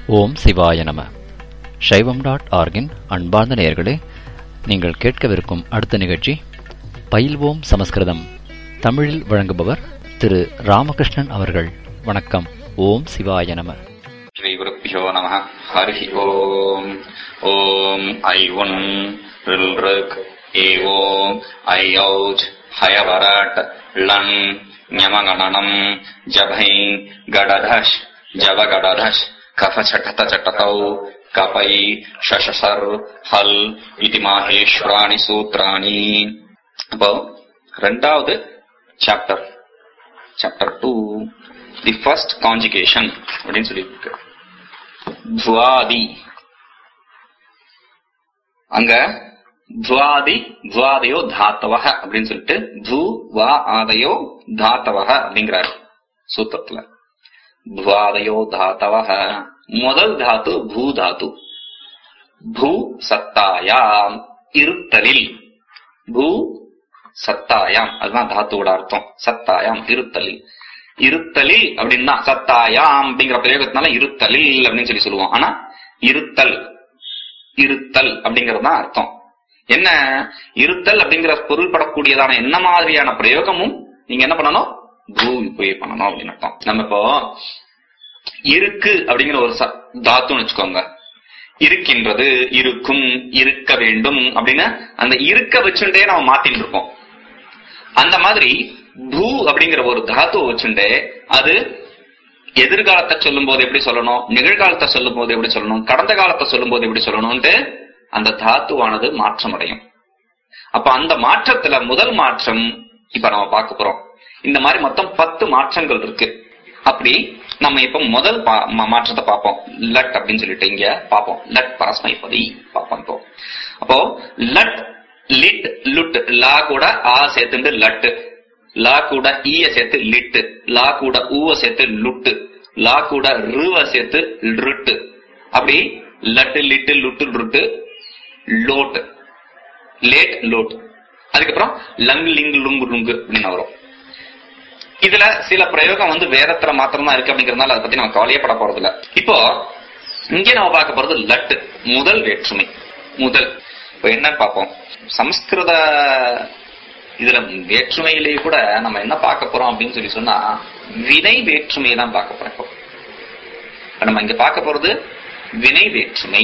ஓம் சிவாய நம சைவம் டாட் ஆர்கின் அன்பார்ந்த நேயர்களே நீங்கள் கேட்கவிருக்கும் அடுத்த நிகழ்ச்சி பயில்வோம் சமஸ்கிருதம் தமிழில் வழங்குபவர் திரு ராமகிருஷ்ணன் அவர்கள் வணக்கம் ஓம் சிவாய நம श्रीगुरुभ्यो नमः हरिः ओम् ॐ ऐ उन् ऋल् एवोम् ऐऔज् हयवरट् लन् ञमगणनम् जभै गडधश् जवगडधश् कफचटतचटतौ कपै शशसर् हल् इति माहेश्वराणि सूत्राणि அப்போ ரெண்டாவது chapter chapter two the first conjugation அப்படின்னு சொல்லியிருக்கு துவாதி அங்க துவாதி துவாதயோ தாத்தவக அப்படின்னு சொல்லிட்டு து வா ஆதயோ தாத்தவக அப்படிங்கிறாரு சூத்திரத்துல துவாதயோ தாத்தவக முதல் தாத்து பூ தாத்து பூ சத்தாயாம் இருத்தலில் பூ சத்தாயாம் அதுதான் தாத்துவோட அர்த்தம் சத்தாயாம் இருத்தலில் இருத்தலில் அப்படின்னா சத்தாயாம் அப்படிங்கிற பிரயோகத்தினால இருத்தலில் அப்படின்னு சொல்லி சொல்லுவோம் ஆனா இருத்தல் இருத்தல் அப்படிங்கிறது தான் அர்த்தம் என்ன இருத்தல் அப்படிங்கிற பொருள்படக்கூடியதான என்ன மாதிரியான பிரயோகமும் நீங்க என்ன பண்ணணும் பூ உபயோக பண்ணணும் அப்படின்னு அர்த்தம் நம்ம இப்போ இருக்கு அப்படிங்கிற ஒரு ச- தாத்துன்னு வச்சுக்கோங்க இருக்கின்றது இருக்கும் இருக்க வேண்டும் அப்படின்னு அந்த இருக்க வச்சுட்டே நம்ம மாத்திட்டு இருக்கோம் அந்த மாதிரி பூ அப்படிங்கிற ஒரு தாத்துவை வச்சுட்டே அது எதிர்காலத்தை சொல்லும் போது எப்படி சொல்லணும் நிகழ்காலத்தை சொல்லும் போது எப்படி சொல்லணும் கடந்த காலத்தை சொல்லும் போது எப்படி சொல்லணும்ட்டு அந்த தாத்துவானது மாற்றம் அடையும் அப்ப அந்த மாற்றத்துல முதல் மாற்றம் இப்ப நம்ம பார்க்க போறோம் இந்த மாதிரி மொத்தம் பத்து மாற்றங்கள் இருக்கு அப்படி நம்ம இப்ப முதல் பா- மா- மாற்றத்தை பார்ப்போம் லட் அப்படின்னு சொல்லிட்டு இங்க பார்ப்போம் லட் பரஸ்மைபதி பார்ப்போம் இப்போ அப்போ லட் லிட் லுட் லா கூட ஆ சேர்த்துட்டு லட்டு லா கூட ஈய சேர்த்து லிட்டு லா கூட ஊவ சேர்த்து லுட்டு லா கூட ருவ சேர்த்து ருட்டு அப்படி லட்டு லிட்டு லுட்டு ருட்டு லோட் லேட் லோட் அதுக்கப்புறம் லங் லிங் லுங்கு லுங்கு அப்படின்னு வரும் இதுல சில பிரயோகம் வந்து வேதத்துல மாத்திரம் தான் இருக்கு அப்படிங்கறதுனால அதை பத்தி நம்ம கவலையப்பட போறது இல்ல இப்போ இங்க நம்ம பார்க்க போறது லட்டு முதல் வேற்றுமை முதல் இப்போ என்னன்னு பார்ப்போம் சமஸ்கிருத இதுல வேற்றுமையிலேயே கூட நம்ம என்ன பார்க்க போறோம் அப்படின்னு சொல்லி சொன்னா வினை வேற்றுமையை தான் பார்க்க போறோம் இப்போ இப்ப நம்ம இங்க பார்க்க போறது வினை வேற்றுமை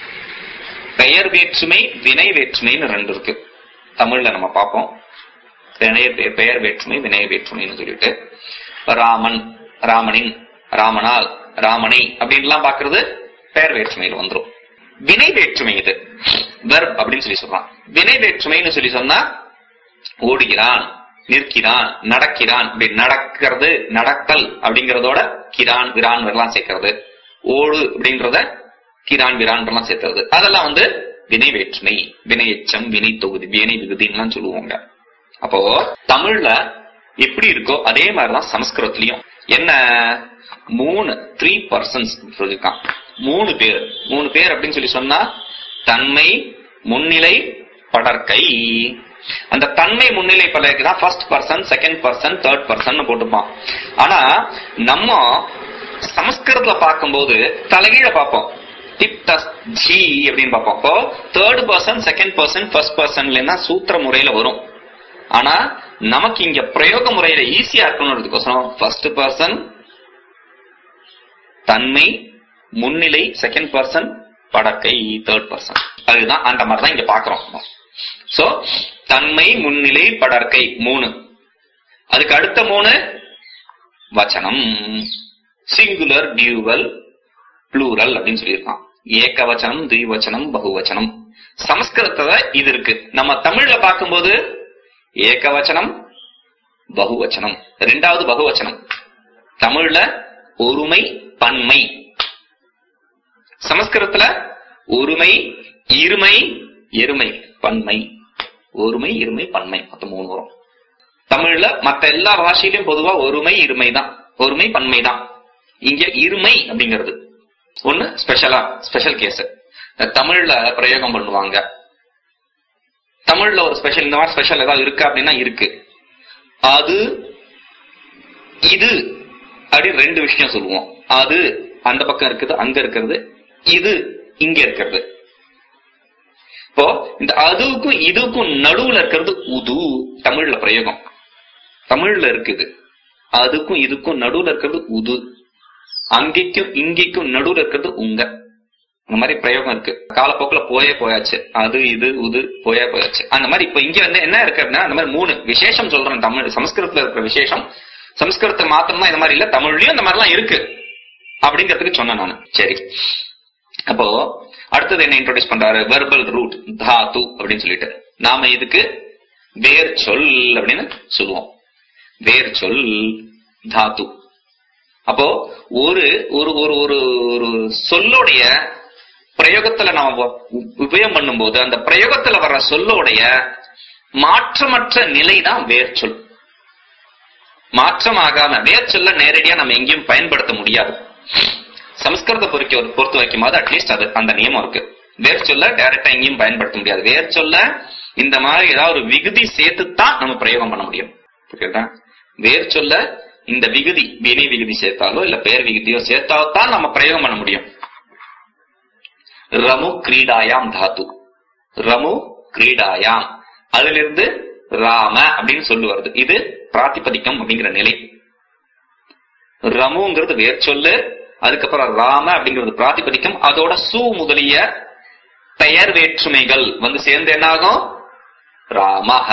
பெயர் வேற்றுமை வினை வேற்றுமைன்னு ரெண்டு இருக்கு தமிழ்ல நம்ம பார்ப்போம் வினை- பெயர் வேற்றுமை வினை வேற்றுமைன்னு சொல்லிட்டு இப்ப ராமன் ராமனின் ராமனால் ராமனை அப்படின்லாம் பாக்குறது பெயர் வேற்றுமையில் வந்துரும் வினை வேற்றுமை இது வெர்ப் அப்படின்னு சொல்லி சொல்றான் வினை வேற்றுமைன்னு சொல்லி சொன்னா ஓடுகிறான் நிற்கிறான் நடக்கிறான் இப்படி நடக்கிறது நடத்தல் அப்படிங்கறதோட கிரான் விரான் எல்லாம் சேர்க்கிறது ஓடு அப்படின்றத கிரான் விரான் எல்லாம் சேர்க்கிறது அதெல்லாம் வந்து வினை வேற்றுமை வினை எச்சம் வினை தொகுதி வினை விகுதின்லாம் சொல்லுவாங்க அப்போ தமிழ்ல எப்படி இருக்கோ அதே மாதிரிதான் சமஸ்கிருதத்திலயும் என்ன மூணு த்ரீ பர்சன்ஸ் சொல்லியிருக்கான் மூணு பேர் மூணு பேர் அப்படின்னு சொல்லி சொன்னா தன்மை முன்னிலை படற்கை அந்த தன்மை முன்னிலை படற்கை தான் first person second person third person போட்டுப்பான் ஆனா நம்ம சமஸ்கிருதத்துல பார்க்கும்போது தலைகீழ பார்ப்போம் டிப் டஸ் ஜி அப்படின்னு பார்ப்போம் இப்போ third person second person first பர்சன்ல சூத்திர முறையில வரும் ஆனா நமக்கு இங்க பிரயோக முறையில ஈஸியா இருக்கணும்ன்றதுக்கோசரம் ஃபர்ஸ்ட் பர்சன் தன்மை முன்னிலை செகண்ட் பர்சன் படக்கை தேர்ட் பர்சன் அதுதான் அந்த மாதிரி தான் இங்க பாக்குறோம் சோ தன்மை முன்னிலை படற்கை மூணு அதுக்கு அடுத்த மூணு வச்சனம் சிங்குலர் டியூவல் ப்ளூரல் அப்படின்னு சொல்லியிருக்கான் ஏகவச்சனம் திவச்சனம் பகுவச்சனம் சமஸ்கிருதத்துல இது இருக்கு நம்ம தமிழ்ல பார்க்கும்போது ஏகவச்சனம் பகுவச்சனம் ரெண்டாவது பகுவச்சனம் தமிழ்ல ஒருமை பன்மை சமஸ்கிருதத்துல ஒருமை இருமை எருமை பன்மை ஒருமை இருமை பன்மை மொத்தம் மூணு வரும் தமிழ்ல மத்த எல்லா பாஷையிலும் பொதுவா ஒருமை இருமை தான் ஒருமை பன்மை தான் இங்க இருமை அப்படிங்கிறது ஒண்ணு ஸ்பெஷலா ஸ்பெஷல் கேஸ் தமிழ்ல பிரயோகம் பண்ணுவாங்க தமிழ்ல ஒரு ஸ்பெஷல் இந்த மாதிரி ஸ்பெஷல் ஏதாவது இருக்கு அப்படின்னா இருக்கு அது இது அப்படி ரெண்டு விஷயம் சொல்லுவோம் அது அந்த பக்கம் இருக்குது அங்க இருக்கிறது இது இங்க இருக்கிறது இப்போ இந்த அதுக்கும் இதுக்கும் நடுவுல இருக்கிறது உது தமிழ்ல பிரயோகம் தமிழ்ல இருக்குது அதுக்கும் இதுக்கும் நடுவுல இருக்கிறது உது அங்கிக்கும் இங்கிக்கும் நடுவுல இருக்கிறது உங்க அந்த மாதிரி பிரயோகம் இருக்கு காலப்போக்குல போயே போயாச்சு அது இது உது போயே போயாச்சு அந்த மாதிரி இப்ப இங்க வந்து என்ன இருக்குன்னா அந்த மாதிரி மூணு விசேஷம் சொல்றேன் தமிழ் சமஸ்கிருதத்துல இருக்கிற விசேஷம் சமஸ்கிருதத்தை மாத்திரம் தான் இந்த மாதிரி இல்ல தமிழ்லயும் இந்த மாதிரிலாம் இருக்கு அப்படிங்கிறதுக்கு சொன்னேன் நான் சரி அப்போ அடுத்தது என்ன இன்ட்ரோடியூஸ் பண்றாரு வெர்பல் ரூட் தாத்து அப்படின்னு சொல்லிட்டு நாம இதுக்கு வேர் சொல் அப்படின்னு சொல்லுவோம் வேர் சொல் தாத்து அப்போ ஒரு ஒரு ஒரு ஒரு ஒரு சொல்லுடைய பிரயோகத்துல நாம உ- உபயோகம் பண்ணும்போது அந்த பிரயோகத்துல வர்ற சொல்லோடைய மாற்றமற்ற நிலை தான் வேர் சொல் மாற்றமாகாம வேர் சொல்ல நேரடியா நம்ம எங்கேயும் பயன்படுத்த முடியாது சமஸ்கிருத பொறுக்க பொறுத்த வரைக்கும் அட்லீஸ்ட் அது அந்த நியமம் இருக்கு வேர் சொல்ல டைரக்டா எங்கேயும் பயன்படுத்த முடியாது வேர் சொல்ல இந்த மாதிரி ஏதாவது ஒரு விகுதி சேர்த்து தான் நம்ம பிரயோகம் பண்ண முடியும் புரியுதா வேர் சொல்ல இந்த விகுதி வினை விகுதி சேர்த்தாலோ இல்ல பெயர் விகுதியோ சேர்த்தாலோ தான் நம்ம பிரயோகம் பண்ண முடியும் ரமு கிரீடாயாம் தாத்து ரமு கிரீடாயாம் அதிலிருந்து ராம அப்படின்னு சொல்லு வருது இது பிராத்திபதிக்கம் அப்படிங்கிற நிலை ரமுங்கிறது வேர் சொல்லு அதுக்கப்புறம் ராம அப்படிங்கிறது பிராதிபதிக்கம் அதோட சு முதலிய பெயர் வேற்றுமைகள் வந்து சேர்ந்து என்ன ஆகும் ராமஹ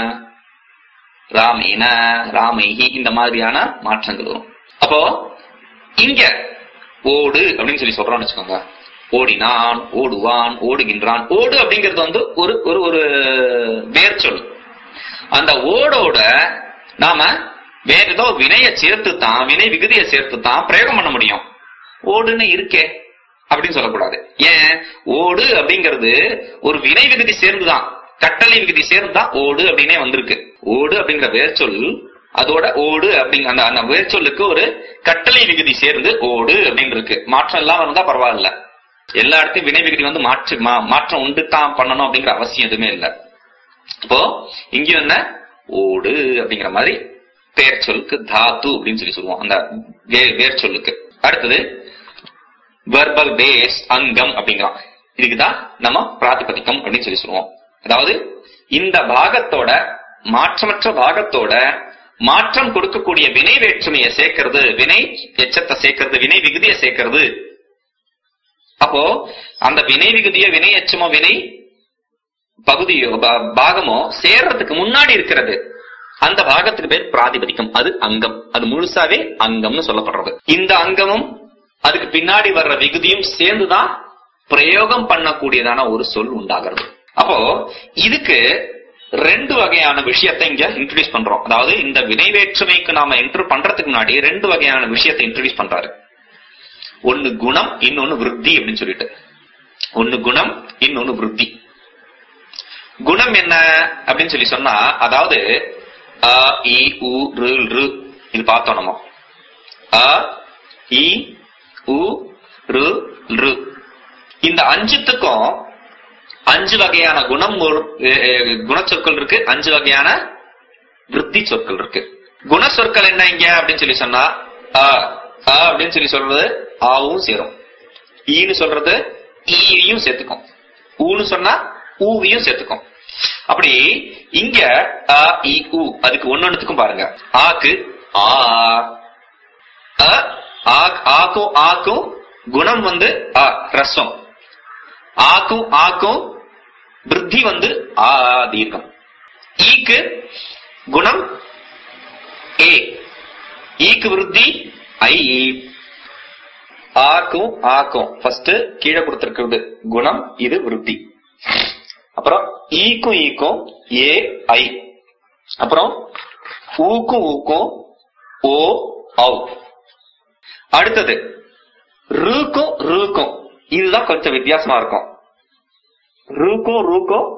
ராமேன ராமைஹி இந்த மாதிரியான மாற்றங்கள் வரும் அப்போ இங்க ஓடு அப்படின்னு சொல்லி சொல்றோம்னு வச்சுக்கோங்க ஓடினான் ஓடுவான் ஓடுகின்றான் ஓடு அப்படிங்கிறது வந்து ஒரு ஒரு ஒரு வேர் சொல் அந்த ஓடோட நாம வேற ஏதோ வினைய சேர்த்து தான் வினை விகுதியை சேர்த்து தான் பிரயோகம் பண்ண முடியும் ஓடுன்னு இருக்கே அப்படின்னு சொல்லக்கூடாது ஏன் ஓடு அப்படிங்கிறது ஒரு வினை விகுதி சேர்ந்துதான் கட்டளை விகுதி சேர்ந்துதான் ஓடு அப்படின்னே வந்திருக்கு ஓடு அப்படிங்கிற வேர்ச்சொல் அதோட ஓடு அப்படிங்க அந்த அந்த வேர்ச்சொல்லுக்கு ஒரு கட்டளை விகுதி சேர்ந்து ஓடு அப்படின்னு இருக்கு மாற்றம் இல்லாம இருந்தா பரவாயில்ல எல்லா இடத்தையும் வினை விகுதி வந்து மாற்று மா- மாற்றம் உண்டு தான் பண்ணணும் அப்படிங்கிற அவசியம் எதுவுமே இல்லை இப்போ இங்க என்ன ஓடு அப்படிங்கிற மாதிரி பெயர் சொல்லுக்கு தாத்து அப்படின்னு சொல்லி சொல்லுவோம் அந்த வே- வேர் சொல்லுக்கு அடுத்தது வெர்பல் பேஸ் அங்கம் அப்படிங்கிறான் இதுக்குதான் நம்ம பிராதிபதிக்கம் அப்படின்னு சொல்லி சொல்லுவோம் அதாவது இந்த பாகத்தோட மாற்றமற்ற பாகத்தோட மாற்றம் கொடுக்கக்கூடிய வினை வேற்றுமையை சேர்க்கிறது வினை எச்சத்தை சேர்க்கிறது வினை விகுதியை சேர்க்கிறது அப்போ அந்த வினை விகுதியோ வினை எச்சமோ வினை பகுதியோ பா- பாகமோ சேர்றதுக்கு முன்னாடி இருக்கிறது அந்த பாகத்துக்கு பேர் பிராதிபதிக்கம் அது அங்கம் அது முழுசாவே அங்கம்னு சொல்லப்படுறது இந்த அங்கமும் அதுக்கு பின்னாடி வர்ற விகுதியும் சேர்ந்துதான் பிரயோகம் பண்ணக்கூடியதான ஒரு சொல் உண்டாகிறது அப்போ இதுக்கு ரெண்டு வகையான விஷயத்தை இங்க இன்ட்ரடியூஸ் பண்றோம் அதாவது இந்த வினை வேற்றுமைக்கு நாம என்டர் பண்றதுக்கு முன்னாடி ரெண்டு வகையான விஷயத்தை இன்ட்ரடியூஸ் பண்றாரு ஒன்னு குணம் இன்னொன்னு விருத்தி அப்படின்னு சொல்லிட்டு ஒன்னு குணம் இன்னொன்னு விருத்தி குணம் என்ன அப்படின்னு சொல்லி சொன்னா அதாவது அ இ உ ரு ரு இது பார்த்தோம் நம்ம அ இ உ ரு ரு இந்த அஞ்சுத்துக்கும் அஞ்சு வகையான குணம் ஒரு- எ- எ- குணச்சொற்கள் இருக்கு அஞ்சு வகையான விருத்தி சொற்கள் இருக்கு குண சொற்கள் என்ன இங்க அப்படின்னு சொல்லி சொன்னா அ அ அப்படின்னு சொல்லி சொல்றது ஆவும் சேரும் ஈன்னு சொல்றது ஈயையும் சேர்த்துக்கும் ஊன்னு சொன்னா ஊவையும் சேர்த்துக்கும் அப்படி இங்க அ இ உ அதுக்கு ஒன்னொன்னுத்துக்கும் பாருங்க ஆக்கு ஆ அ ஆக்- ஆக்கும் ஆக்கும் குணம் வந்து அ ரசம் ஆக்கும் ஆக்கும் விருத்தி வந்து ஆ தீர்க்கம் ஈக்கு குணம் ஏ ஈக்கு விருத்தி ஐ ஆக்கும் ஆக்கும் ஃபர்ஸ்ட் கீழே கொடுத்திருக்கிறது குணம் இது விருத்தி அப்புறம் ஈக்கும் ஈக்கும் ஏ ஐ அப்புறம் ஊக்கும் ஊக்கும் ஓ ஔ அடுத்தது ரூக்கும் ரூக்கும் இதுதான் கொஞ்சம் வித்தியாசமா இருக்கும் ரூக்கும் ரூக்கும்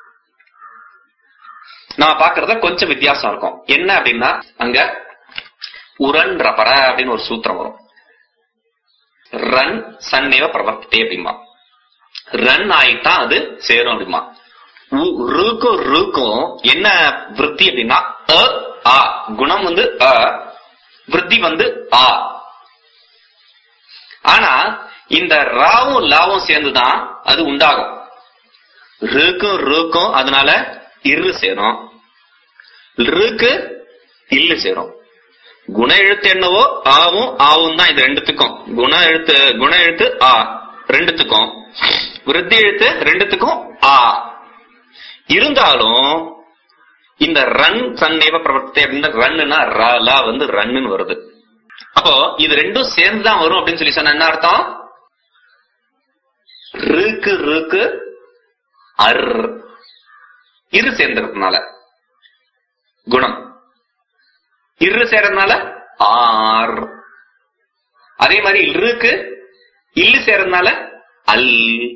நான் பாக்குறத கொஞ்சம் வித்தியாசம் இருக்கும் என்ன அப்படின்னா அங்க உரன் ரபர அப்படின்னு ஒரு சூத்திரம் வரும் ரன் சன்னேவ பிரவர்த்தே அப்படிமா ரன் ஆயிட்டா அது சேரும் அப்படிமா உ- ருக்கும் ருக்கும் என்ன விருத்தி அப்படின்னா அ ஆ குணம் வந்து அ விருத்தி வந்து ஆ ஆனா இந்த ராவும் லாவும் சேர்ந்துதான் அது உண்டாகும் ருக்கும் ருக்கும் அதனால இரு சேரும் ருக்கு இல்லு சேரும் குண எழுத்து என்னவோ ஆவும் ஆவும் தான் இது ரெண்டுத்துக்கும் குண எழுத்து குண எழுத்து ஆ ரெண்டுத்துக்கும் விருத்தி எழுத்து ரெண்டுத்துக்கும் ஆ இருந்தாலும் இந்த ரன் சன்னேவ பிரவர்த்தி அப்படின்ற ரன்னுனா ரலா வந்து ரன்னுன்னு வருது அப்போ இது ரெண்டும் சேர்ந்துதான் வரும் அப்படின்னு சொல்லி சொன்ன என்ன அர்த்தம் ருக்கு ருக்கு அர் இரு சேர்ந்ததுனால குணம் இரு சேர்றதுனால ஆர் அதே மாதிரி இருக்கு இல்லு சேர்றதுனால அல்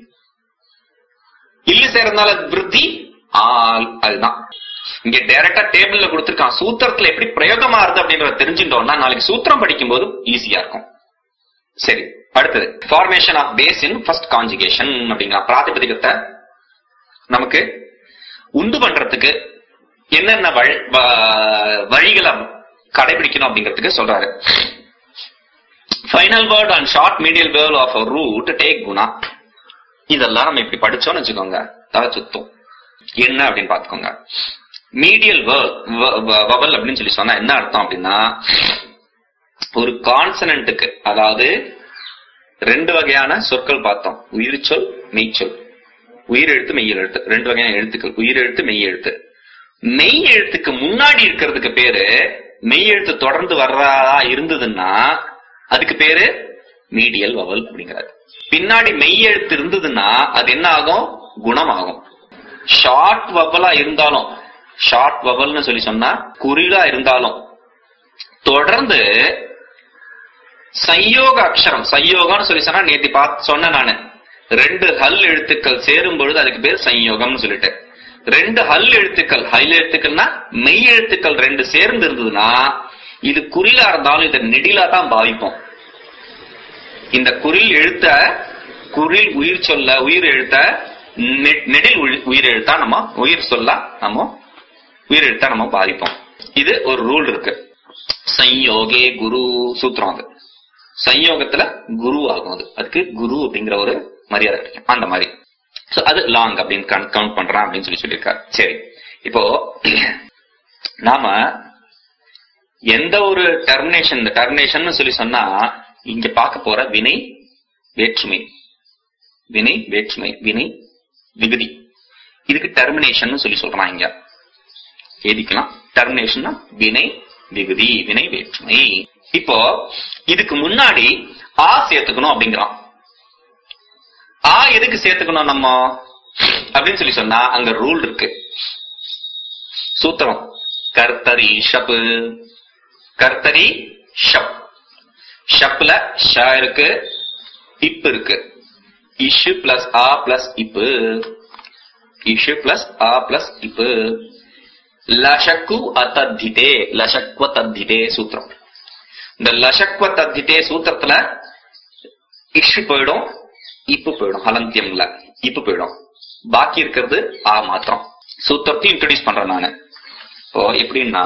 இல்லு சேர்றதுனால விருத்தி ஆல் அதுதான் இங்க டைரக்டா டேபிள்ல கொடுத்திருக்கான் சூத்திரத்துல எப்படி பிரயோகமா இருக்கு அப்படின்றத தெரிஞ்சுட்டோம்னா நாளைக்கு சூத்திரம் படிக்கும் போது ஈஸியா இருக்கும் சரி அடுத்தது formation of base in first conjugation அப்படிங்கிற பிராதிபதிகத்தை நமக்கு உண்டு பண்றதுக்கு என்னென்ன வழி வ- வழிகளை கடைபிடிக்கணும் அப்படிங்கிறதுக்கு சொல்றாரு final word and short medial vowel of root take guna இதெல்லாம் நம்ம இப்படி படிச்சோம்னு வச்சுக்கோங்க தலை சுத்தும் என்ன அப்படின்னு பாத்துக்கோங்க மீடியல் வவல் அப்படின்னு சொல்லி சொன்னா என்ன அர்த்தம் அப்படின்னா ஒரு கான்சனன்ட்டுக்கு அதாவது ரெண்டு வகையான சொற்கள் பார்த்தோம் உயிர்ச்சொல் மெய்ச்சொல் உயிர் எழுத்து மெய் எழுத்து ரெண்டு வகையான எழுத்துக்கள் உயிர் எழுத்து மெய் எழுத்து மெய் எழுத்துக்கு முன்னாடி இருக்கிறதுக்கு பேரு மெய் எழுத்து தொடர்ந்து வர்றதா இருந்ததுன்னா அதுக்கு பேரு மீடியல் வவல் அப்படிங்கிறாரு பின்னாடி மெய் எழுத்து இருந்ததுன்னா அது என்ன ஆகும் குணமாகும் ஷார்ட் வவலா இருந்தாலும் ஷார்ட் வவல்னு சொல்லி சொன்னா குறிலா இருந்தாலும் தொடர்ந்து சையோக அக்ஷரம் சையோகம்னு சொல்லி சொன்னா நேத்தி பார்த்து சொன்னேன் நானு ரெண்டு ஹல் எழுத்துக்கள் சேரும் பொழுது அதுக்கு பேர் சையோகம்னு சொல்லிட்டு ரெண்டு ஹல் எழுத்துக்கள் ஹல் எழுத்துக்கள்னா மெய் எழுத்துக்கள் ரெண்டு சேர்ந்து இருந்ததுன்னா இது குறிலா இருந்தாலும் இதை நெடிலா தான் பாவிப்போம் இந்த குறில் எழுத்த குறில் உயிர் சொல்ல உயிர் எழுத்த நெ- நெடில் உயி- உயிர் எழுத்தா நம்ம உயிர் சொல்ல நம்ம உயிர் எழுத்தா நம்ம பாதிப்போம் இது ஒரு ரூல் இருக்கு சையோகே குரு சூத்திரம் அது சையோகத்துல குரு ஆகும் அது அதுக்கு குரு அப்படிங்கிற ஒரு மரியாதை கிடைக்கும் அந்த மாதிரி So, அது லாங் அப்படின்னு கவுண்ட் பண்றான் அப்படின்னு சொல்லி சொல்லியிருக்காரு சரி இப்போ நாம எந்த ஒரு டெர்மினேஷன் இந்த டெர்மினேஷன் சொல்லி சொன்னா இங்க பார்க்க போற வினை வேற்றுமை வினை வேற்றுமை வினை விகுதி இதுக்கு டெர்மினேஷன் சொல்லி சொல்றான் இங்க எழுதிக்கலாம் டெர்மினேஷன் வினை விகுதி வினை வேற்றுமை இப்போ இதுக்கு முன்னாடி ஆ சேர்த்துக்கணும் அப்படிங்கிறான் ஆ எதுக்கு சேர்த்துக்கணும் நம்ம அப்படின்னு சொல்லி சொன்னா அங்க ரூல் இருக்கு சூத்திரம் கர்த்தரி ஷப் கர்த்தரி ஷப் ஷப்ல ஷ இருக்கு இப் இருக்கு இஷு பிளஸ் ஆ பிளஸ் இப்பு இஷு பிளஸ் ஆ பிளஸ் இப்பு லஷக்கு அத்தத்திதே லஷக்வ தத்திதே சூத்திரம் இந்த லஷக்வ தத்திதே சூத்திரத்துல இஷு போயிடும் இப்பு போயிடும் ஹலந்தியம்ல இப்பு போயிடும் பாக்கி இருக்கிறது ஆ மாத்திரம் சூத்திரத்தையும் இன்ட்ரடியூஸ் பண்றேன் நானு இப்போ எப்படின்னா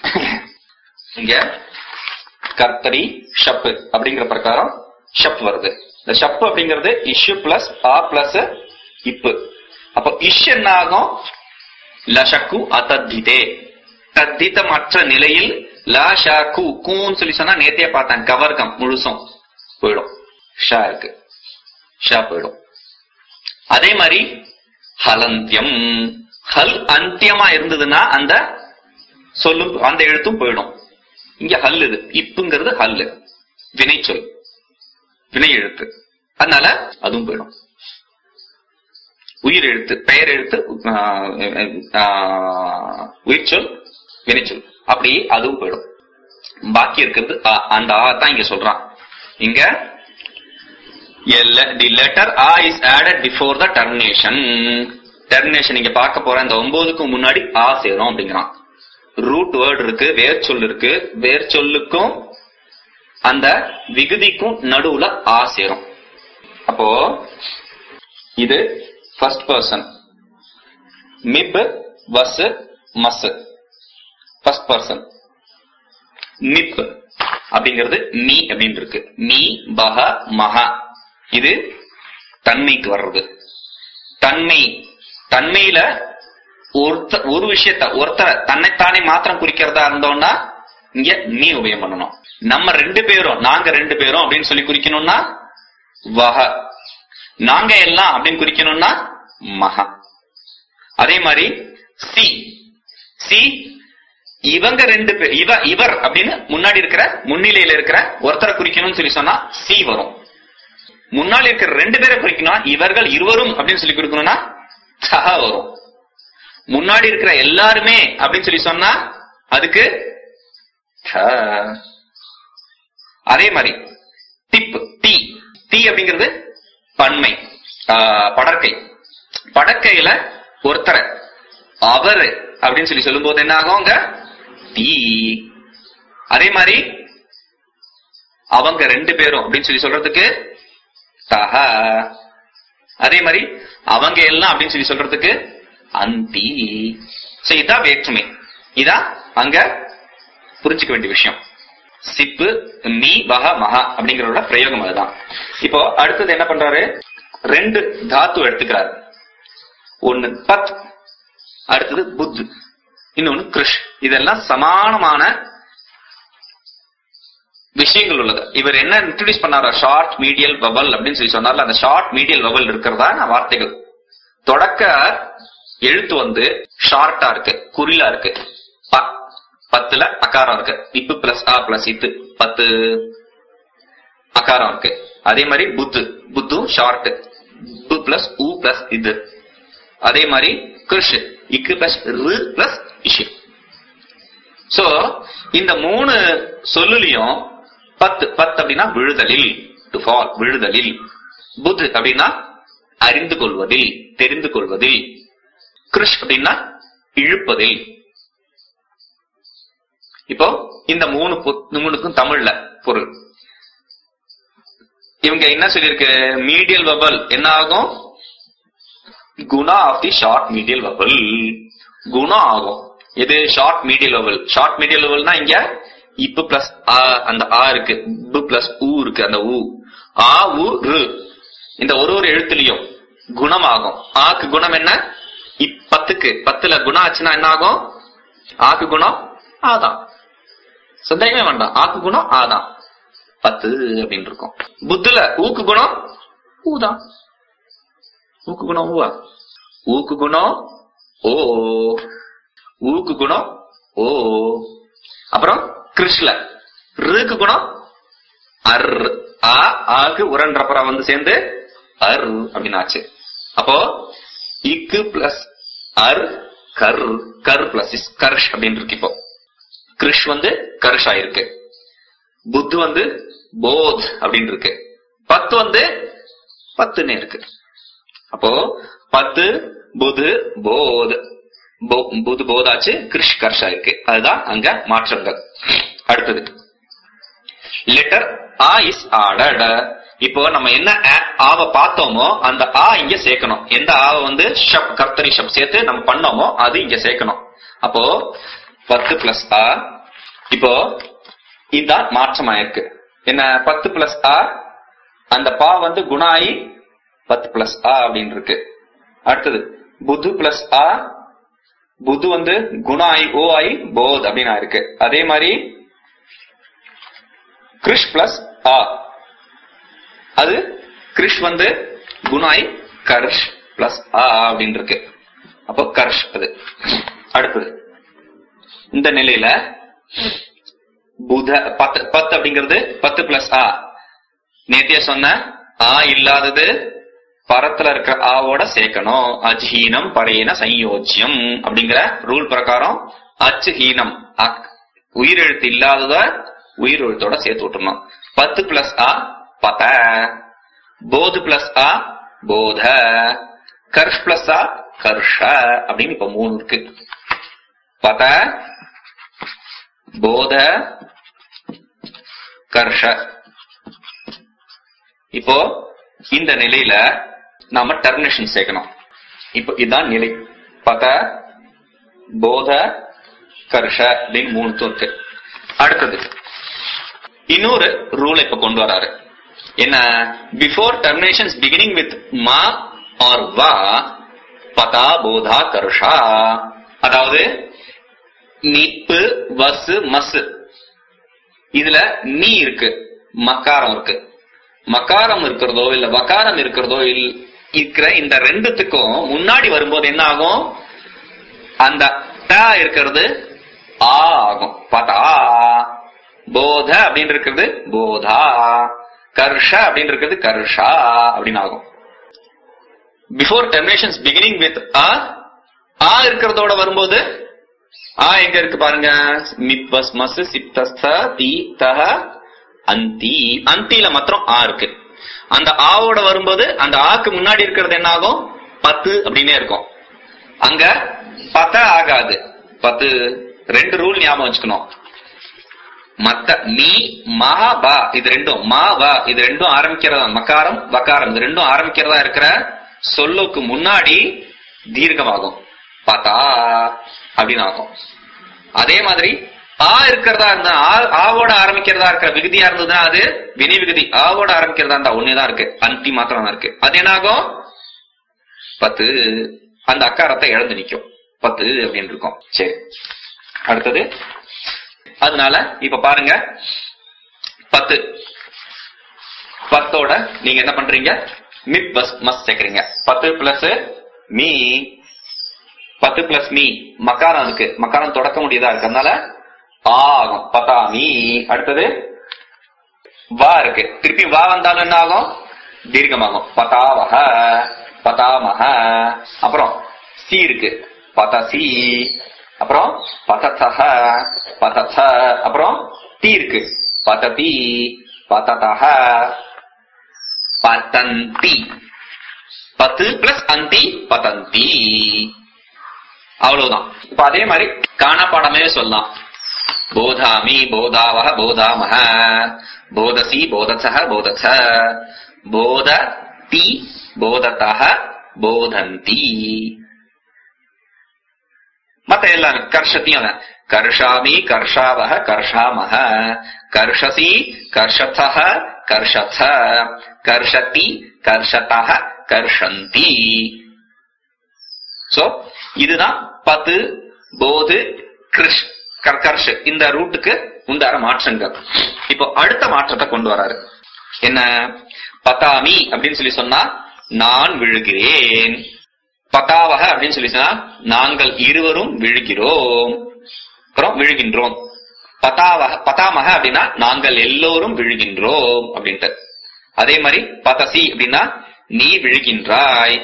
இங்க கர்த்தரி ஷப் அப்படிங்கிற பிரகாரம் ஷப் வருது இந்த ஷப் அப்படிங்கிறது இஷு பிளஸ் ஆ பிளஸ் இப்பு அப்ப இஷ் என்ன ஆகும் லஷக்கு அதத்திதே தத்திதமற்ற நிலையில் லா ஷா கு கூன்னு சொல்லி சொன்னா நேத்தியே பார்த்தேன் கவர்க்கம் முழுசும் போயிடும் ஷா இருக்கு ஷா போயிடும் அதே மாதிரி ஹலந்தியம் ஹல் அந்தியமா இருந்ததுன்னா அந்த சொல்லும் அந்த எழுத்தும் போயிடும் இங்க ஹல் இது இப்புங்கிறது ஹல்லு வினைச்சொல் வினை எழுத்து அதனால அதுவும் போயிடும் உயிர் எழுத்து பெயர் எழுத்து ஆஹ், ஆஹ், உயிர்ச்சொல் வினைச்சொல் அப்படி அதுவும் போயிடும் பாக்கி இருக்கிறது ஆ. அந்த ஆ தான் இங்க சொல்றான் இங்க the letter a is added before the termination termination இங்க பார்க்க போற இந்த ஒன்பதுக்கும் முன்னாடி ஆ சேரும் அப்படிங்கிறான் ரூட் வேர்ட் இருக்கு வேர் சொல் இருக்கு வேர் சொல்லுக்கும் அந்த விகுதிக்கும் நடுவுல ஆ சேரும் அப்போ இது ஃபர்ஸ்ட் பர்சன் மிப் வஸ் மஸ் ஃபர்ஸ்ட் பர்சன் மிப் அப்படிங்கிறது மீ அப்படின்னு இருக்கு மீ பஹ மஹ இது தன்மைக்கு வர்றது தன்மை தன்மையில ஒருத்த ஒரு விஷயத்த ஒருத்தரை தன்னைத்தானே மாத்திரம் குறிக்கிறதா இருந்தோம்னா இங்க நீ உபயம் பண்ணணும் நம்ம ரெண்டு பேரும் நாங்க ரெண்டு பேரும் அப்படின்னு சொல்லி குறிக்கணும்னா வஹ நாங்க எல்லாம் அப்படின்னு குறிக்கணும்னா மகா அதே மாதிரி சி சி இவங்க ரெண்டு பேர் இவ இவர் அப்படின்னு முன்னாடி இருக்கிற முன்னிலையில இருக்கிற ஒருத்தரை குறிக்கணும்னு சொல்லி சொன்னா சி வரும் முன்னாடி இருக்கிற ரெண்டு பேரை குறிக்கணும் இவர்கள் இருவரும் அப்படின்னு சொல்லி குறிக்கணும்னா சஹா வரும் முன்னாடி இருக்கிற எல்லாருமே அப்படின்னு சொல்லி சொன்னா அதுக்கு த. அதே மாதிரி டிப் டி டி அப்படிங்கிறது பன்மை ஆஹ், படற்கை படற்கையில ஒருத்தரை அவரு அப்படின்னு சொல்லி சொல்லும்போது என்ன ஆகும் அங்க தீ அதே மாதிரி அவங்க ரெண்டு பேரும் அப்படின்னு சொல்லி சொல்றதுக்கு தஹ அதே மாதிரி அவங்க எல்லாம் அப்படின்னு சொல்லி சொல்றதுக்கு அந்தி சோ இதான் வேற்றுமை இதான் அங்க புரிஞ்சுக்க வேண்டிய விஷயம் சிப்பு மீ வஹ மஹா அப்படிங்கறதோட பிரயோகம் அதுதான் இப்போ அடுத்தது என்ன பண்றாரு ரெண்டு தாத்து எடுத்துக்கிறாரு ஒன்னு பத் அடுத்தது புத் இன்னொன்னு கிருஷ் இதெல்லாம் சமானமான விஷயங்கள் உள்ளது இவர் என்ன இன்ட்ரடியூஸ் பண்ணாரா ஷார்ட் மீடியல் வவல் அப்படின்னு சொல்லி சொன்னார்ல அந்த ஷார்ட் மீடியல் வவல் இருக்கிறதா வார்த்தைகள் தொடக்க எழுத்து வந்து ஷார்ட்டா இருக்கு குறிலா இருக்கு ப பத்துல அகாரம் இருக்கு இப்பு பிளஸ் ஆ பிளஸ் இத்து பத்து அகாரம் இருக்கு அதே மாதிரி புத்து புத்தும் ஷார்ட் பு பிளஸ் ஊ பிளஸ் இது அதே மாதிரி கிருஷ் இக்கு பிளஸ் ரு பிளஸ் இஷு சோ இந்த மூணு சொல்லுலயும் பத்து பத்து அப்படின்னா விழுதலில் டு ஃபால் விழுதலில் புத் அப்படின்னா அறிந்து கொள்வதில் தெரிந்து கொள்வதில் கிருஷ் அப்படின்னா இழுப்பதில் இப்போ இந்த மூணு பொ- மூணுக்கும் தமிழ்ல பொருள் இவங்க என்ன சொல்லியிருக்கு மீடியல் வபல் என்ன ஆகும் guna of the short medial vowel குணம் ஆகும் இது short medial vowel short medial வபல்னா இங்க இப்பு பிளஸ் ஆ அந்த ஆ இருக்கு பு பிளஸ் ஊ இருக்கு அந்த ஊ ஆ உ ரு இந்த ஒரு ஒரு எழுத்துலயும் குணம் ஆகும் ஆக்கு குணம் என்ன இப் பத்துக்கு பத்துல குணம் ஆச்சுன்னா என்ன ஆகும் ஆக்கு குணம் ஆதான் சந்தேகமே வேண்டாம் ஆக்கு குணம் ஆதான் பத்து அப்படின்னு இருக்கும் புத்துல ஊக்கு குணம் ஊதான் ஊக்கு குணம் ஊவா ஊக்கு குணம் ஓ ஊக்கு குணம் ஓ அப்புறம் கிருஷ்ல ருக்கு குணம் அர் ஆ ஆக்கு உரன்றப்புறம் வந்து சேர்ந்து அர் அப்படின்னு ஆச்சு அப்போ இக்கு பிளஸ் அர் கர் கர் பிளஸ் இஸ் கர்ஷ் அப்படின்னு இருக்கு இப்போ கிருஷ் வந்து கர்ஷ் ஆயிருக்கு புத் வந்து போத் அப்படின்னு இருக்கு பத்து வந்து பத்துன்னு இருக்கு அப்போ பத்து புது போத் போ- புது போதாச்சு கிருஷ் கர்ஷா இருக்கு அதுதான் அங்க மாற்றங்கள் அடுத்தது லெட்டர் ஆ இஸ் ஆர்டர்ட் இப்போ நம்ம என்ன ஆ- ஆவ பார்த்தோமோ அந்த ஆ இங்க சேர்க்கணும் எந்த ஆவ வந்து ஷப் கர்த்தரி ஷப் சேர்த்து நம்ம பண்ணோமோ அது இங்க சேர்க்கணும் அப்போ பத்து பிளஸ் ஆ இப்போ இதான் மாற்றம் ஆயிருக்கு என்ன பத்து பிளஸ் ஆ அந்த பா வந்து குணாயி பத்து பிளஸ் ஆ அப்படின்னு இருக்கு அடுத்தது புது பிளஸ் ஆ புது வந்து குணாய் ஓ ஐ போத் அப்படின்னு இருக்கு அதே மாதிரி கிருஷ் பிளஸ் ஆ அது கிருஷ் வந்து குணாய் கர்ஷ் பிளஸ் ஆ அப்படின்னு இருக்கு அப்போ கர்ஷ் அது அடுத்தது இந்த நிலையில புத பத்து பத்து அப்படிங்கிறது பத்து பிளஸ் ஆ நேத்திய சொன்ன ஆ இல்லாதது பரத்துல இருக்கிற ஆவோட சேர்க்கணும் அஜ்ஹீனம் பரையின சயோஜ்யம் அப்படிங்கிற ரூல் பிரகாரம் அச்சு ஹீனம் அக்- உயிரெழுத்து இல்லாதத உயிரெழுத்தோட சேர்த்து விட்டுறணும் பத்து பிளஸ் ஆ பத போது பிளஸ் ஆ போத கர்ஷ் பிளஸ் ஆ கர்ஷ அப்படின்னு இப்ப மூணு இருக்கு பத போத கர்ஷ இப்போ இந்த நிலையில நாம டெர்மினேஷன் சேர்க்கணும் இப்போ இதுதான் நிலை பத போத கர்ஷ அப்படின்னு மூணுத்தும் இருக்கு அடுத்தது இன்னொரு ரூல் இப்ப கொண்டு வராரு என்ன பிஃபோர் டெர்மினேஷன்ஸ் பிகினிங் வித் மா ஆர் வா பதா போதா கருஷா அதாவது நிப்பு வசு மசு இதுல நீ இருக்கு மக்காரம் இருக்கு மக்காரம் இருக்கிறதோ இல்ல வக்காரம் இருக்கிறதோ இல் இருக்கிற இந்த ரெண்டுத்துக்கும் முன்னாடி வரும்போது என்ன ஆகும் அந்த ட இருக்கிறது ஆ ஆகும் பதா போத அப்படின்னு இருக்கிறது போதா கர்ஷ அப்படின்னு இருக்கிறது கர்ஷா அப்படின்னு ஆகும் பிஃபோர் டெர்மினேஷன்ஸ் பிகினிங் வித் ஆ ஆ இருக்கிறதோட வரும்போது ஆ எங்க இருக்கு பாருங்க மித் பஸ் மஸ் சிப்தஸ்த தி தஹ அந்தி அந்தியில மாத்திரம் ஆ இருக்கு அந்த ஆவோட வரும்போது அந்த ஆக்கு முன்னாடி இருக்கிறது என்ன ஆகும் பத்து அப்படின்னே இருக்கும் அங்க பத்த ஆகாது பத்து ரெண்டு ரூல் ஞாபகம் வச்சுக்கணும் மத்த மீ மா பா இது ரெண்டும் மா வா இது ரெண்டும் ஆரம்பிக்கிறதா மக்காரம் வக்காரம் இது ரெண்டும் ஆரம்பிக்கிறதா இருக்கிற சொல்லுக்கு முன்னாடி தீர்க்கமாகும் பதா அப்படின்னு ஆகும் அதே மாதிரி ஆ இருக்கிறதா இருந்தா ஆ- ஆவோட ஆரம்பிக்கிறதா இருக்கிற விகுதியா இருந்ததுன்னா அது வினை விகுதி ஆவோட ஆரம்பிக்கிறதா இருந்தா ஒன்னேதான் இருக்கு அந்தி மாத்திரம் தான் இருக்கு அது என்ன ஆகும் பத்து அந்த அக்காரத்தை இழந்து நிக்கும் பத்து அப்படின்னு இருக்கும் சரி அடுத்தது அதனால இப்ப பாருங்க பத்து பத்தோட நீங்க என்ன பண்றீங்க மித் பஸ் மஸ் சேர்க்கறீங்க பத்து பிளஸ் மீ பத்து பிளஸ் மீ மக்காரம் இருக்கு மக்காரம் தொடக்க முடியதா இருக்கு அதனால ஆ ஆகும் பத்தா மீ அடுத்தது வா இருக்கு திருப்பி வா வந்தாலும் என்ன ஆகும் தீர்க்கமாகும் பதாவக பதாமக அப்புறம் சி இருக்கு பதசி அப்புறம் பதசக பதச அப்புறம் டி இருக்கு பததி பததக பதந்தி பத்து பிளஸ் அந்தி பதந்தி அவ்வளவுதான் இப்ப அதே மாதிரி காணப்பாடமே சொல்லலாம் போதாமி போதாவக போதாமக போதசி போதசக போதச போத தி போதத்தக போதந்தி மத்த எல்லாமே கர்ஷத்தையும் அதான். கர்ஷாமி கர்ஷாவக கர்ஷாமக கர்ஷசி கர்ஷத்தக கர்ஷத கர்ஷதி கர்ஷதக கர்ஷந்தி சோ இதுதான் பத்து போது கிருஷ் கர்- கர்ஷ் இந்த ரூட்டுக்கு உண்டார மாற்றங்கள் இப்போ அடுத்த மாற்றத்தை கொண்டு வராரு என்ன பதாமி அப்படின்னு சொல்லி சொன்னா நான் விழுகிறேன் பதாவக அப்படின்னு சொல்லி சொன்னா நாங்கள் இருவரும் விழுகிறோம் அப்புறம் விழுகின்றோம் பதாவக பதாமக அப்படின்னா நாங்கள் எல்லோரும் விழுகின்றோம் அப்படின்ட்டு அதே மாதிரி பதசி அப்படின்னா நீ விழுகின்றாய்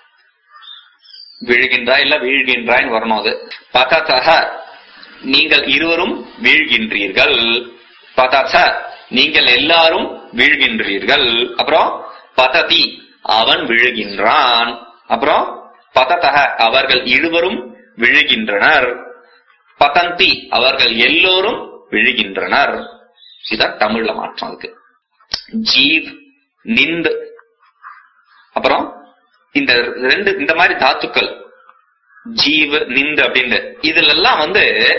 விழுகின்றாய் இல்ல வீழ்கின்றாய்ன்னு வரணும் அது பததக நீங்கள் இருவரும் வீழ்கின்றீர்கள் பதச நீங்கள் எல்லாரும் வீழ்கின்றீர்கள் அப்புறம் பததி அவன் விழுகின்றான் அப்புறம் பததக அவர்கள் இருவரும் விழுகின்றனர் பதந்தி அவர்கள் எல்லோரும் விழுகின்றனர் இதான் தமிழ்ல மாற்றம் அதுக்கு ஜீவ் நிந்த் அப்புறம் இந்த ரெண்டு இந்த மாதிரி தாத்துக்கள் ஜீவ் நிந்த் அப்படின்னு இதுல எல்லாம் வந்து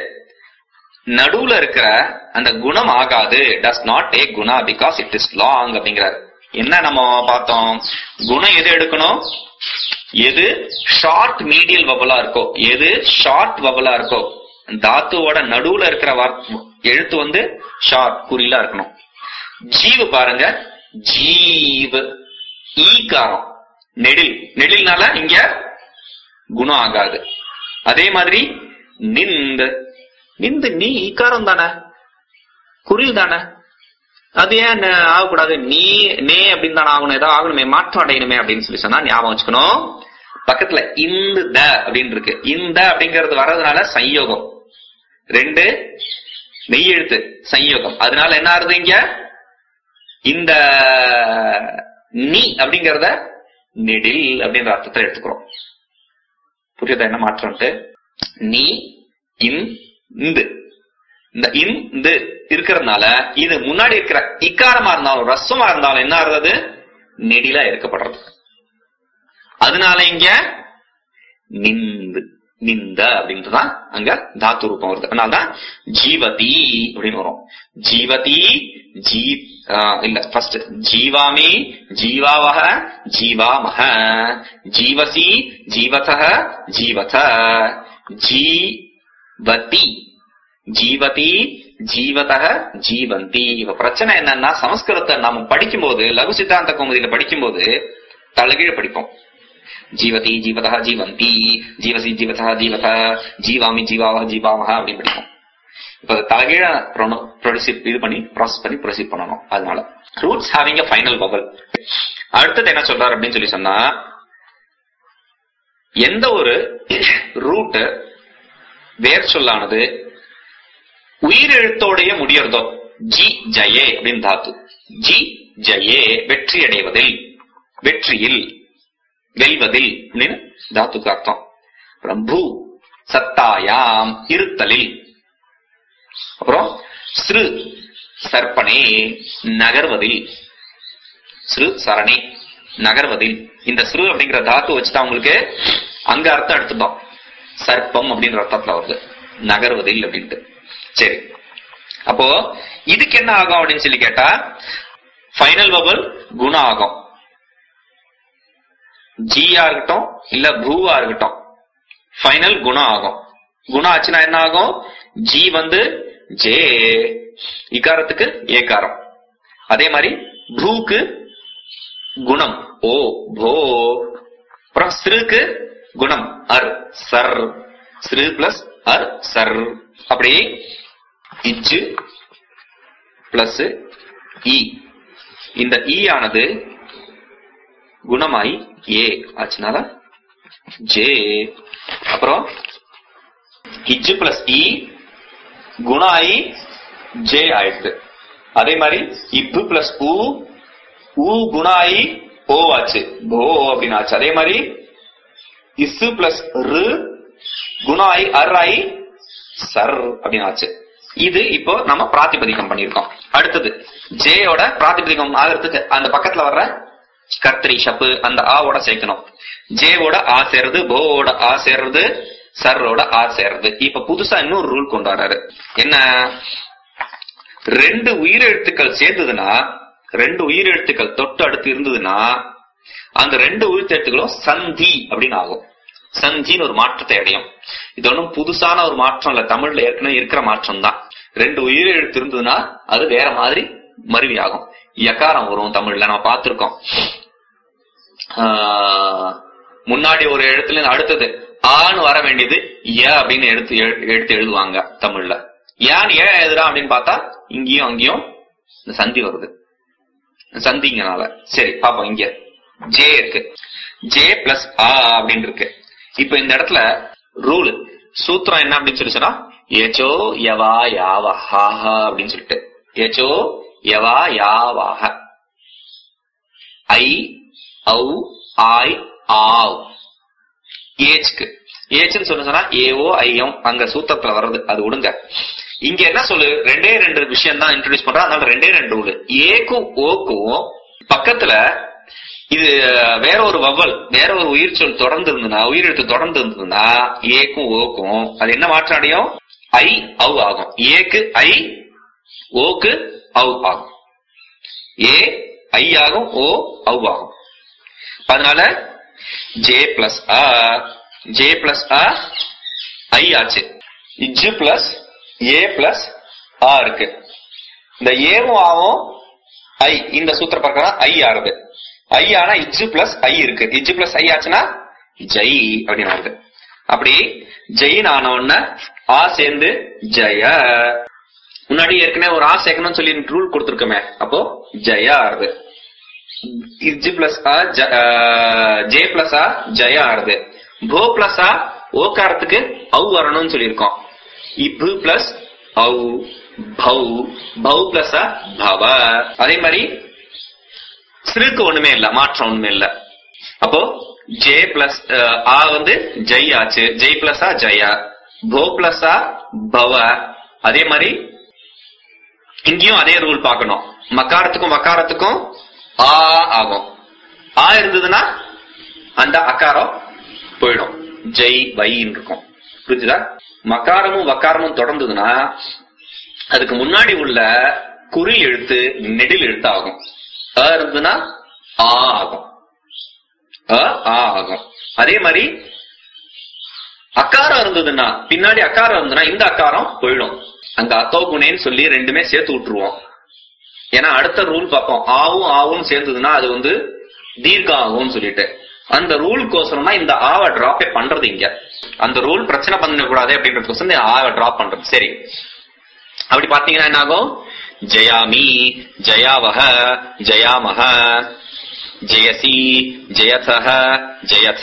நடுவுல இருக்கிற அந்த குணம் ஆகாது does not take guna because it is long அப்படிங்கிறாரு என்ன நம்ம பார்த்தோம் குணம் எது எடுக்கணும் எது ஷார்ட் மீடியல் வபலா இருக்கோ எது ஷார்ட் வபலா இருக்கோ தாத்துவோட நடுவுல இருக்கிற வார்த்தை எழுத்து வந்து ஷார்ட் குறிலா இருக்கணும் ஜீவ் பாருங்க ஜீவ் ஈகாரம் நெடில் நெடில்னால இங்க குணம் ஆகாது அதே மாதிரி நிந்த நிந்து நீ ஈக்காரம் தானே குறில் தானே அது ஏன் ந- ஆகக்கூடாது நீ நே அப்படின்னு தானே ஆகணும் ஏதாவது ஆகணுமே மாற்றம் அடையணுமே அப்படின்னு சொல்லி சொன்னா ஞாபகம் வச்சுக்கணும் பக்கத்துல இந்த த அப்படின்னு இருக்கு இந்த அப்படிங்கிறது வர்றதுனால சம்யோகம் ரெண்டு மெய் எழுத்து சம்யோகம் அதனால என்ன ஆறுது இங்க இந்த நீ அப்படிங்கறத நெடில் அப்படின்ற அர்த்தத்தை எடுத்துக்கிறோம் புரியுதா என்ன மாற்றம்ட்டு நீ இன் இந்து இந்த இன் இந்த இருக்கிறதுனால இது முன்னாடி இருக்கிற இக்காரமா இருந்தாலும் ரஸ்வமா இருந்தாலும் என்ன ஆகுறது நெடிலா எடுக்கப்படுறது அதனால இங்க நிந்து நிந்த அப்படின்றதுதான் அங்க தாத்து ரூபம் வருது அதனாலதான் ஜீவதி அப்படின்னு வரும் ஜீவதி ஜீ ஆஹ் இல்ல ஃபர்ஸ்ட் ஜீவாமி ஜீவாவக ஜீவாமக ஜீவசி ஜீவத ஜீவத ஜீவதி ஜீவதி ஜீவதக ஜீவந்தி இப்ப பிரச்சனை என்னன்னா சமஸ்கிருதத்தை நாம படிக்கும்போது லகு சித்தாந்த கௌமுதியில படிக்கும்போது தலைகீழ படிப்போம் ஜீவதி ஜீவதா ஜீவந்தி ஜீவசி ஜீவதா ஜீவத ஜீவாமி ஜீவாவ ஜீவாவக அப்படின்னு படிப்போம் இப்ப தலைகீழ ப்ரொடியூஸ் இது பண்ணி ப்ராசஸ் பண்ணி ப்ரொசீட் பண்ணணும் அதனால roots having a final vowel அடுத்தது என்ன சொல்றாரு அப்படின்னு சொல்லி சொன்னா எந்த ஒரு ரூட் வேர் சொல்லானது உயிரெழுத்தோடைய முடியறதோ ஜி ஜயே அப்படின்னு தாத்து ஜி ஜயே வெற்றி அடைவதில் வெற்றியில் வெல்வதில் அப்படின்னு தாத்துக்கு அர்த்தம் அப்புறம் பூ சத்தாயாம் இருத்தலில் அப்புறம் ஸ்ரு சர்ப்பனே நகர்வதில் ஸ்ரு சரணே நகர்வதில் இந்த ஸ்ரு அப்படிங்கிற தாத்து வச்சுதான் உங்களுக்கு அங்க அர்த்தம் எடுத்துட்டோம் சர்ப்பம் அப்படின்ற அர்த்தத்துல வருது நகர்வதில் அப்படின்ட்டு சரி அப்போ இதுக்கு என்ன ஆகும் அப்படின்னு சொல்லி கேட்டா ஃபைனல் பபல் குணம் ஆகும் ஜியா இருக்கட்டும் இல்ல பூவா இருக்கட்டும் ஃபைனல் குணம் ஆகும் குணம் ஆச்சுன்னா என்ன ஆகும் ஜி வந்து ஜே இகாரத்துக்கு ஏகாரம் அதே மாதிரி பூக்கு குணம் ஓ போ அப்புறம் ஸ்ருக்கு குணம் அர் சர் ஸ்ரு பிளஸ் அர் சர் அப்படி இஜ் பிளஸ் இ இந்த இ ஆனது குணமாய் ஏ ஆச்சுனால ஜே அப்புறம் இஜ் பிளஸ் இ குணாயி ஜே ஆயிடுது அதே மாதிரி இப்பு பிளஸ் உ உ குணாயி ஓ ஆச்சு போ அப்படின்னு ஆச்சு அதே மாதிரி இசு பிளஸ் ரு குணாயி அர் ஆயி சர் அப்படின்னு ஆச்சு இது இப்போ நம்ம பிராத்திபதிகம் பண்ணிருக்கோம் அடுத்தது ஜேயோட பிராத்திபதிகம் ஆகிறதுக்கு அந்த பக்கத்துல வர்ற கர்த்தரி ஷப்பு அந்த ஆவோட சேர்க்கணும் ஜேவோட ஆ சேர்றது போவோட ஆ சேர்றது சர்ரோட ஆ சேர்றது இப்ப புதுசா இன்னொரு ரூல் கொண்டு வர்றாரு என்ன ரெண்டு உயிரெழுத்துக்கள் சேர்ந்ததுன்னா ரெண்டு உயிரெழுத்துக்கள் தொட்டு அடுத்து இருந்ததுன்னா அந்த ரெண்டு உயிர்த்தெழுத்துக்களும் சந்தி அப்படின்னு ஆகும் சந்தின்னு ஒரு மாற்றத்தை அடையும் இது ஒன்றும் புதுசான ஒரு மாற்றம் இல்ல தமிழ்ல ஏற்கனவே இருக்கிற மாற்றம் தான் ரெண்டு உயிர் எழுத்து இருந்ததுன்னா அது வேற மாதிரி மருவி ஆகும் யக்காரம் வரும் தமிழ்ல நம்ம பார்த்திருக்கோம் ஆஹ், முன்னாடி ஒரு எழுத்துல இருந்து அடுத்தது ஆன்னு வர வேண்டியது ஏ அப்படின்னு எடுத்து எழு- எடுத்து எழுதுவாங்க தமிழ்ல ஏன் ஏன் எழுதுறா அப்படின்னு பார்த்தா இங்கேயும் அங்கேயும் இந்த சந்தி வருது சந்திங்கனால சரி பாப்போம் இங்க ஜே இருக்கு ஜே பிளஸ் ஆ அப்படின்னு இருக்கு இப்ப இந்த இடத்துல ரூல் சூத்திரம் என்ன அப்படின்னு சொல்லி சொன்னா ஏச்சோ யவா யாவ ஹாஹா அப்படின்னு சொல்லிட்டு ஏச்சோ யவா யாவாக ஐ ஔ ஆய் ஆவ் ஏச்சுக்கு ஏச்சுன்னு சொன்ன சொன்னா ஏஓ ஐயம் அங்க சூத்திரத்துல வர்றது அது விடுங்க இங்க என்ன சொல்லு ரெண்டே ரெண்டு விஷயம் தான் இன்ட்ரோடியூஸ் பண்றா அதனால ரெண்டே ரெண்டு ரூல் ஏக்கும் ஓக்கும் பக்கத்துல இது வேற ஒரு வவல் வேற ஒரு உயிர் சொல் தொடர்ந்து இருந்ததுன்னா உயிரெழுத்து தொடர்ந்து இருந்ததுன்னா ஏக்கும் ஓக்கும் அது என்ன மாற்றம் அடையும் ஐ அவ் ஆகும் ஏக்கு ஐ ஓக்கு அவ் ஆகும் ஏ ஐ ஆகும் ஓ அவ் ஆகும் அதனால ஜே பிளஸ் அ ஜே பிளஸ் அ ஐ ஆச்சு இஜ் பிளஸ் ஏ பிளஸ் ஆ இருக்கு இந்த ஏவும் ஆவும் ஐ இந்த சூத்திர பிரகாரம் ஐ ஆறுது ஐ ஆனா இஜ் பிளஸ் ஐ இருக்கு இஜ் பிளஸ் ஐ ஆச்சுன்னா ஜெய் அப்படின்னு வருது அப்படி ஜெயின் ஆன உடனே ஆ சேர்ந்து ஜெய முன்னாடி ஏற்கனவே ஒரு ஆ சேர்க்கணும்னு சொல்லி ரூல் கொடுத்துருக்கோமே அப்போ ஜெயா ஆறுது இஜ் பிளஸ் ஆ ஜே பிளஸ் ஆ ஜெயா ஆறுது போ பிளஸ் ஆ ஓக்காரத்துக்கு அவு வரணும்னு சொல்லியிருக்கோம் இப்பு பிளஸ் அவு பௌ பௌ பிளஸ் ஆ பவ அதே மாதிரி சிறுக்கு ஒண்ணுமே இல்ல மாற்றம் ஒண்ணுமே இல்ல அப்போ ஜே பிளஸ் ஆ வந்து ஜெய் ஆச்சு ஜெய் பிளஸ் ஆ ஜெயா போ பிளஸ் ஆ பவ அதே மாதிரி இங்கேயும் அதே ரூல் பார்க்கணும் மக்காரத்துக்கும் வக்காரத்துக்கும் ஆ ஆகும் ஆ இருந்ததுன்னா அந்த அக்காரம் போயிடும் ஜெய் வைன்னு இருக்கும் புரிஞ்சுதா மகாரமும் வக்காரமும் தொடர்ந்ததுன்னா அதுக்கு முன்னாடி உள்ள குறில் எழுத்து நெடில் எழுத்து ஆகும் அ இருந்ததுன்னா ஆ ஆகும் அ ஆ ஆகும் அதே மாதிரி அக்காரம் இருந்ததுன்னா பின்னாடி அக்காரம் இருந்ததுன்னா இந்த அக்காரம் போயிடும் அங்க அத்தோ குணேன்னு சொல்லி ரெண்டுமே சேர்த்து விட்டுருவோம் ஏன்னா அடுத்த ரூல் பார்ப்போம் ஆவும் ஆவும் சேர்ந்ததுன்னா அது வந்து தீர்க்கம் ஆகும்னு சொல்லிட்டு அந்த ரூலுக்கோசரம் தான் இந்த ஆவை டிராப்பே பண்றது இங்க அந்த ரூல் பிரச்சனை பண்ணக்கூடாது அப்படின்றதுக்கோசரம் இந்த ஆவை டிராப் பண்றது சரி அப்படி பாத்தீங்கன்னா என்ன ஆகும் ஜெயாமி ஜெயாவஹ ஜெயாமஹ ஜெயசி ஜெயதஹ ஜெயத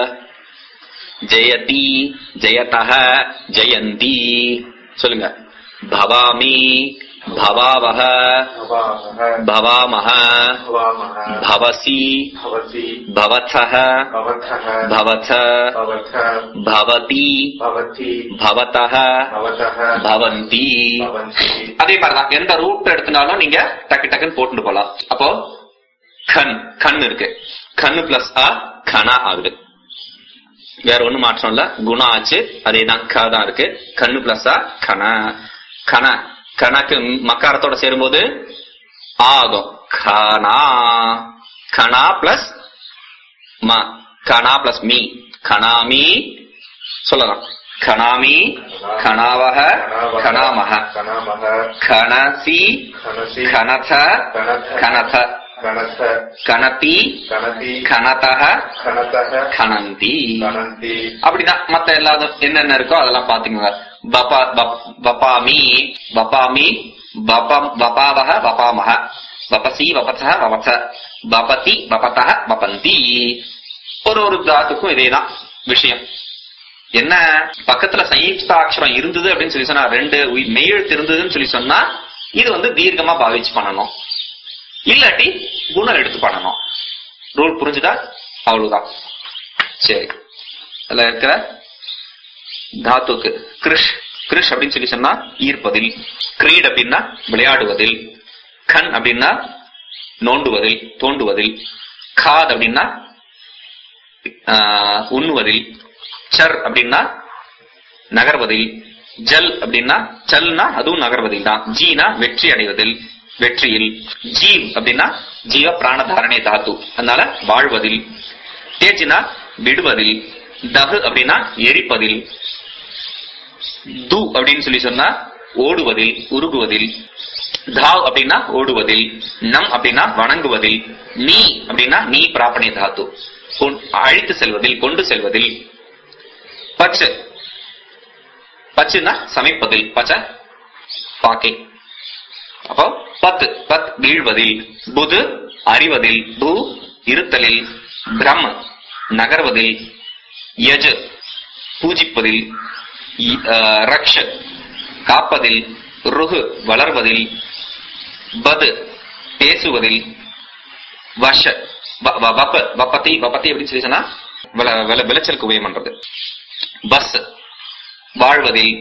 ஜெயதி ஜெயதஹ ஜெயந்தி சொல்லுங்க பவாமி பவாவஹ भवामः பவாமஹ भवामः பவசி भवति பவதஹ भवतः பவத भवथ பவதி भवति பவதஹ भवतः பவந்தி भवन्ति அதே மாதிரிதான் எந்த ரூட் எடுத்தினாலும் நீங்க டக்கு டக்குன்னு போட்டுட்டு போலாம் அப்போ கண் கண் இருக்கு கண்ணு பிளஸ் அ கனா ஆகுது வேற ஒண்ணும் மாற்றம் இல்ல குணம் ஆச்சு அதேதான் க தான் இருக்கு கண்ணு பிளஸ் அ கன கன கணக்கு மக்காரத்தோட சேரும்போது ஆ ஆகும் கனா கனா பிளஸ் ம கனா பிளஸ் மீ கனாமி சொல்லலாம் கனாமி கனாவக கனாமக कणामः கணசி खनसि கனத कणथ கனத कणथ கணதி कणति கனதக खनतः கணந்தி कणन्ति அப்படிதான் மத்த எல்லாதும் என்னென்ன இருக்கோ அதெல்லாம் பாத்துக்கோங்க பபா பப்- பபாமி பபாமி பபம் பபாவக பபாமக பபசி பபத பபத பபதி பபதக பபந்தி ஒரு ஒரு தாத்துக்கும் இதேதான் விஷயம் என்ன பக்கத்துல சயுக்தாட்சரம் இருந்தது அப்படின்னு சொல்லி சொன்னா ரெண்டு உய்- மெய்யெழுத்து இருந்ததுன்னு சொல்லி சொன்னா இது வந்து தீர்க்கமா பாவிச்சு பண்ணணும் இல்லாட்டி குணம் எடுத்து பண்ணணும் ரூல் புரிஞ்சுதா அவ்வளவுதான் சரி அதுல இருக்கிற தாத்துக்கு கிருஷ் கிருஷ் அப்படின்னு சொல்லி சொன்னா ஈர்ப்பதில் கிரீட் அப்படின்னா விளையாடுவதில் கண் அப்படின்னா நோண்டுவதில் தோண்டுவதில் காத் அப்படின்னா ஆஹ், உண்ணுவதில் சர் அப்படின்னா நகர்வதில் ஜல் அப்படின்னா சல்னா அதுவும் நகர்வதில் தான் ஜீனா வெற்றி அடைவதில் வெற்றியில் ஜீவ் அப்படின்னா ஜீவ பிராணதாரணை தாத்து அதனால வாழ்வதில் தேஜினா விடுவதில் தகு அப்படின்னா எரிப்பதில் து அப்படின்னு சொல்லி சொன்னா ஓடுவதில் உருகுவதில் தாவ் அப்படின்னா ஓடுவதில் நம் அப்படின்னா வணங்குவதில் நீ அப்படின்னா நீ பிராபணி தாத்து கொண்- அழைத்து செல்வதில் கொண்டு செல்வதில் பச்சு பச்சுன்னா சமைப்பதில் பச்ச பாக்கை அப்போ பத்து பத் வீழ்வதில் புது அறிவதில் பூ இருத்தலில் பிரம்ம நகர்வதில் யஜ் பூஜிப்பதில் இ- ஆஹ், ரக்ஷ காப்பதில் ருகு வளர்வதில் பது பேசுவதில் வஷ வ- வ- வப்ப வப்பத்தி வப்பத்தி அப்படின்னு சொல்லி சொன்னா விள- விள- விளைச்சலுக்கு உபயம் பண்றது பஸ் வாழ்வதில்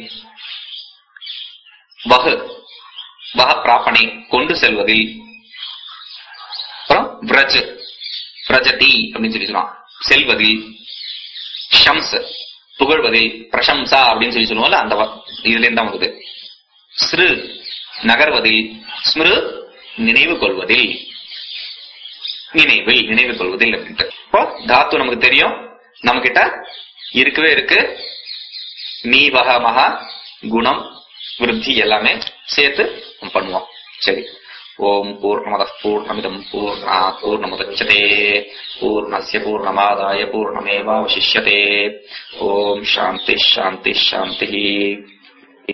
வகு வக பிராப்பனை கொண்டு செல்வதில் அப்புறம் விரஜ் பிரஜதி அப்படின்னு சொல்லி சொல்லுவான் செல்வதில் ஷம்ஸ் புகழ்வதில் பிரசம்சா அப்படின்னு சொல்லி சொல்லுவோம்ல அந்த வ- இதுல இருந்து தான் வருது ஸ்ரு நகர்வதில் ஸ்மிரு நினைவு கொள்வதில் நினைவில் நினைவு கொள்வதில் அப்படின்ட்டு இப்போ தாத்து நமக்கு தெரியும் நம்ம கிட்ட இருக்கவே இருக்கு மீவக மகா குணம் விருத்தி எல்லாமே சேர்த்து நம்ம பண்ணுவோம் சரி ஓம் பூர்ணமத பூர்ணமிதம் பூர்ணா பூர்ணமுதச்சதே பூர்ணஸ்ய பூர்ணமாதாய பூர்ணமேவாவசிஷ்யதே ஓம் சாந்தி சாந்தி சாந்தி